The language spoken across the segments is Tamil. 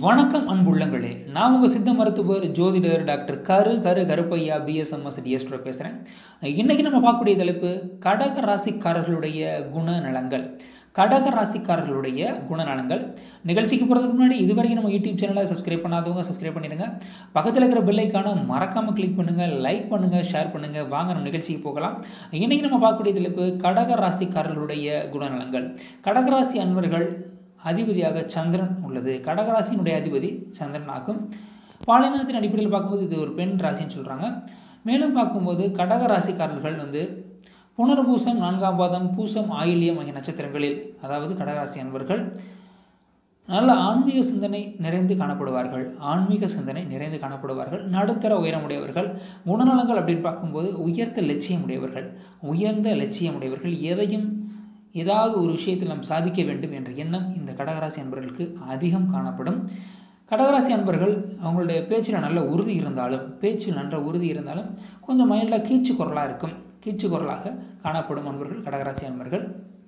வணக்கம் அன்புள்ளங்களே நான் உங்கள் சித்த மருத்துவர் ஜோதிடர் டாக்டர் கரு கரு கருப்பையா பிஎஸ்எம்எஸ் டிஎஸ்டோ பேசுகிறேன் இன்றைக்கி நம்ம பார்க்கக்கூடிய தலைப்பு கடக ராசிக்காரர்களுடைய குணநலங்கள் கடக ராசிக்காரர்களுடைய குணநலங்கள் நிகழ்ச்சிக்கு போகிறதுக்கு முன்னாடி இது வரைக்கும் நம்ம யூடியூப் சேனலை சப்ஸ்கிரைப் பண்ணாதவங்க சப்ஸ்கிரைப் பண்ணிடுங்க பக்கத்தில் இருக்கிற பெல்லைக்கான மறக்காமல் கிளிக் பண்ணுங்கள் லைக் பண்ணுங்கள் ஷேர் பண்ணுங்கள் வாங்க நம்ம நிகழ்ச்சிக்கு போகலாம் இன்றைக்கி நம்ம பார்க்கக்கூடிய தலைப்பு கடக ராசிக்காரர்களுடைய குணநலங்கள் கடகராசி அன்பர்கள் அதிபதியாக சந்திரன் உள்ளது கடகராசியினுடைய அதிபதி சந்திரன் ஆகும் பாலினத்தின் அடிப்படையில் பார்க்கும்போது இது ஒரு பெண் ராசின்னு சொல்கிறாங்க மேலும் பார்க்கும்போது கடக ராசிக்காரர்கள் வந்து புனர்பூசம் நான்காம் பாதம் பூசம் ஆயில்யம் ஆகிய நட்சத்திரங்களில் அதாவது கடகராசி அன்பர்கள் நல்ல ஆன்மீக சிந்தனை நிறைந்து காணப்படுவார்கள் ஆன்மீக சிந்தனை நிறைந்து காணப்படுவார்கள் நடுத்தர உயரமுடையவர்கள் குணநலங்கள் அப்படின்னு பார்க்கும்போது உயர்ந்த லட்சியம் உடையவர்கள் உயர்ந்த லட்சியம் உடையவர்கள் எதையும் ஏதாவது ஒரு விஷயத்தில் நாம் சாதிக்க வேண்டும் என்ற எண்ணம் இந்த கடகராசி அன்பர்களுக்கு அதிகம் காணப்படும் கடகராசி அன்பர்கள் அவங்களுடைய பேச்சில் நல்ல உறுதி இருந்தாலும் பேச்சில் நல்ல உறுதி இருந்தாலும் கொஞ்சம் மைண்டில் கீச்சு குரலாக இருக்கும் கீச்சு குரலாக காணப்படும் அன்பர்கள் கடகராசி அன்பர்கள்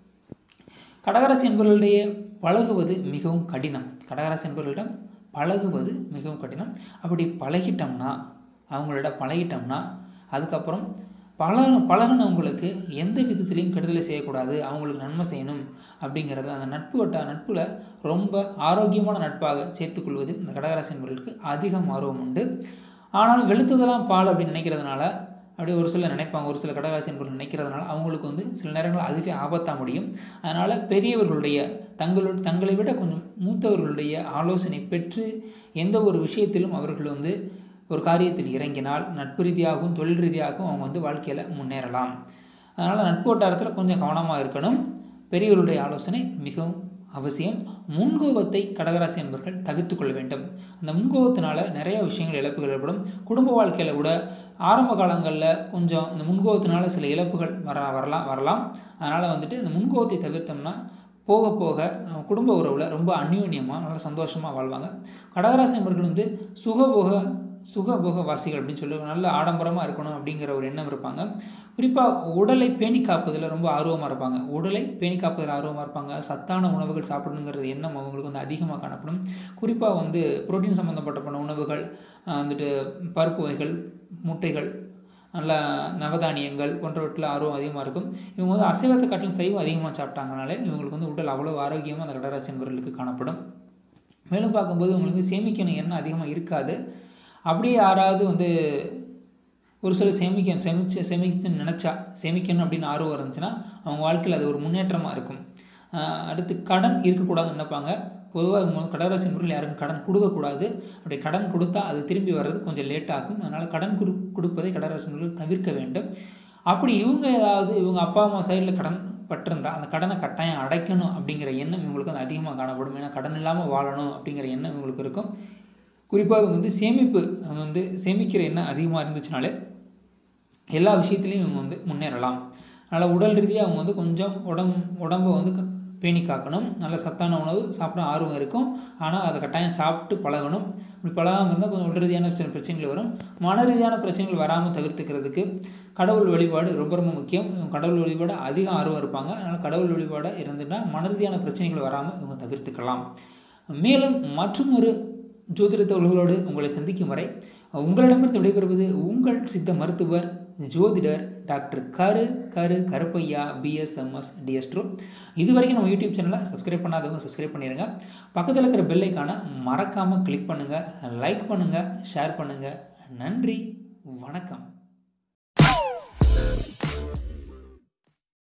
கடகராசி அன்பர்களுடைய பழகுவது மிகவும் கடினம் கடகராசி அன்பர்களிடம் பழகுவது மிகவும் கடினம் அப்படி பழகிட்டோம்னா அவங்களிடம் பழகிட்டோம்னா அதுக்கப்புறம் பழக பழகினவங்களுக்கு எந்த விதத்துலேயும் கெடுதலை செய்யக்கூடாது அவங்களுக்கு நன்மை செய்யணும் அப்படிங்கிறது அந்த நட்பு வட்ட நட்பில் ரொம்ப ஆரோக்கியமான நட்பாக சேர்த்துக்கொள்வதில் இந்த கடகராசி என்பவர்களுக்கு அதிகம் ஆர்வம் உண்டு ஆனாலும் வெளுத்ததெல்லாம் பால் அப்படின்னு நினைக்கிறதுனால அப்படி ஒரு சிலர் நினைப்பாங்க ஒரு சில கடகராசி என்பவர்கள் நினைக்கிறதுனால அவங்களுக்கு வந்து சில நேரங்கள் அதுவே ஆபத்தாக முடியும் அதனால் பெரியவர்களுடைய தங்களோட தங்களை விட கொஞ்சம் மூத்தவர்களுடைய ஆலோசனை பெற்று எந்த ஒரு விஷயத்திலும் அவர்கள் வந்து ஒரு காரியத்தில் இறங்கினால் நட்பு ரீதியாகவும் தொழில் ரீதியாகவும் அவங்க வந்து வாழ்க்கையில் முன்னேறலாம் அதனால் நட்பு வட்டாரத்தில் கொஞ்சம் கவனமாக இருக்கணும் பெரியவர்களுடைய ஆலோசனை மிகவும் அவசியம் முன்கோபத்தை கடகராசி என்பவர்கள் தவிர்த்து கொள்ள வேண்டும் அந்த முன்கோபத்தினால நிறைய விஷயங்கள் இழப்புகள் ஏற்படும் குடும்ப வாழ்க்கையில் கூட ஆரம்ப காலங்களில் கொஞ்சம் இந்த முன்கோபத்தினால சில இழப்புகள் வர வரலாம் வரலாம் அதனால் வந்துட்டு இந்த முன்கோபத்தை தவிர்த்தோம்னா போக போக குடும்ப உறவில் ரொம்ப அந்யோன்யமாக நல்லா சந்தோஷமாக வாழ்வாங்க கடகராசி என்பவர்கள் வந்து சுகபோக சுகபோக வாசிகள் அப்படின்னு சொல்லி நல்ல ஆடம்பரமாக இருக்கணும் அப்படிங்கிற ஒரு எண்ணம் இருப்பாங்க குறிப்பாக உடலை பேணி காப்பதில் ரொம்ப ஆர்வமாக இருப்பாங்க உடலை பேணி காப்பதில் ஆர்வமாக இருப்பாங்க சத்தான உணவுகள் சாப்பிடணுங்கிறது எண்ணம் அவங்களுக்கு வந்து அதிகமாக காணப்படும் குறிப்பாக வந்து புரோட்டீன் சம்மந்தப்பட்ட உணவுகள் வந்துட்டு பருப்பு வகைகள் முட்டைகள் நல்ல நவதானியங்கள் போன்றவற்றில் ஆர்வம் அதிகமாக இருக்கும் இவங்க வந்து அசைவத்தை காட்டிலும் சைவம் அதிகமாக சாப்பிட்டாங்கனாலே இவங்களுக்கு வந்து உடல் அவ்வளோ ஆரோக்கியமாக அந்த கடகராசி என்பவர்களுக்கு காணப்படும் மேலும் பார்க்கும்போது உங்களுக்கு சேமிக்கணும் எண்ணம் அதிகமாக இருக்காது அப்படியே யாராவது வந்து ஒரு சில சேமிக்க சேமிச்சு சேமிக்கணும்னு நினச்சா சேமிக்கணும் அப்படின்னு ஆர்வம் இருந்துச்சுன்னா அவங்க வாழ்க்கையில் அது ஒரு முன்னேற்றமாக இருக்கும் அடுத்து கடன் இருக்கக்கூடாதுன்னு நினைப்பாங்க பொதுவாக கடகராசி என்பவர்கள் யாருக்கும் கடன் கொடுக்கக்கூடாது அப்படி கடன் கொடுத்தா அது திரும்பி வர்றது கொஞ்சம் லேட் ஆகும் அதனால் கடன் கொடு கொடுப்பதை கடகராசி என்பவர்கள் தவிர்க்க வேண்டும் அப்படி இவங்க ஏதாவது இவங்க அப்பா அம்மா சைடில் கடன் பட்டிருந்தா அந்த கடனை கட்டாயம் அடைக்கணும் அப்படிங்கிற எண்ணம் இவங்களுக்கு வந்து அதிகமாக காணப்படும் ஏன்னா கடன் இல்லாமல் வாழணும் அப்படிங்கிற எண்ணம் இவங்களுக்கு இருக்கும் குறிப்பாக இவங்க வந்து சேமிப்பு அவங்க வந்து சேமிக்கிற எண்ணம் அதிகமாக இருந்துச்சுனாலே எல்லா விஷயத்துலையும் இவங்க வந்து முன்னேறலாம் அதனால் உடல் ரீதியாக அவங்க வந்து கொஞ்சம் உடம் உடம்பை வந்து பேணி காக்கணும் நல்ல சத்தான உணவு சாப்பிட ஆர்வம் இருக்கும் ஆனால் அதை கட்டாயம் சாப்பிட்டு பழகணும் இப்படி பழகாமல் இருந்தால் கொஞ்சம் உடல் ரீதியான சில பிரச்சனைகள் வரும் மன ரீதியான பிரச்சனைகள் வராமல் தவிர்த்துக்கிறதுக்கு கடவுள் வழிபாடு ரொம்ப ரொம்ப முக்கியம் கடவுள் வழிபாடு அதிகம் ஆர்வம் இருப்பாங்க அதனால் கடவுள் வழிபாடு இருந்துன்னா மன ரீதியான பிரச்சனைகள் வராமல் இவங்க தவிர்த்துக்கலாம் மேலும் மற்றும் ஒரு ஜோதிட தகவல்களோடு உங்களை சந்திக்கும் வரை உங்களிடமிருந்து விடைபெறுவது உங்கள் சித்த மருத்துவர் ஜோதிடர் டாக்டர் கரு கரு கருப்பையா பிஎஸ்எம்எஸ் டிஎஸ்ட்ரோ இது வரைக்கும் நம்ம யூடியூப் சேனலை சப்ஸ்கிரைப் பண்ணாதவங்க சப்ஸ்கிரைப் பண்ணிடுங்க பக்கத்தில் இருக்கிற பெல்லைக்கான மறக்காமல் கிளிக் பண்ணுங்கள் லைக் பண்ணுங்கள் ஷேர் பண்ணுங்கள் நன்றி வணக்கம்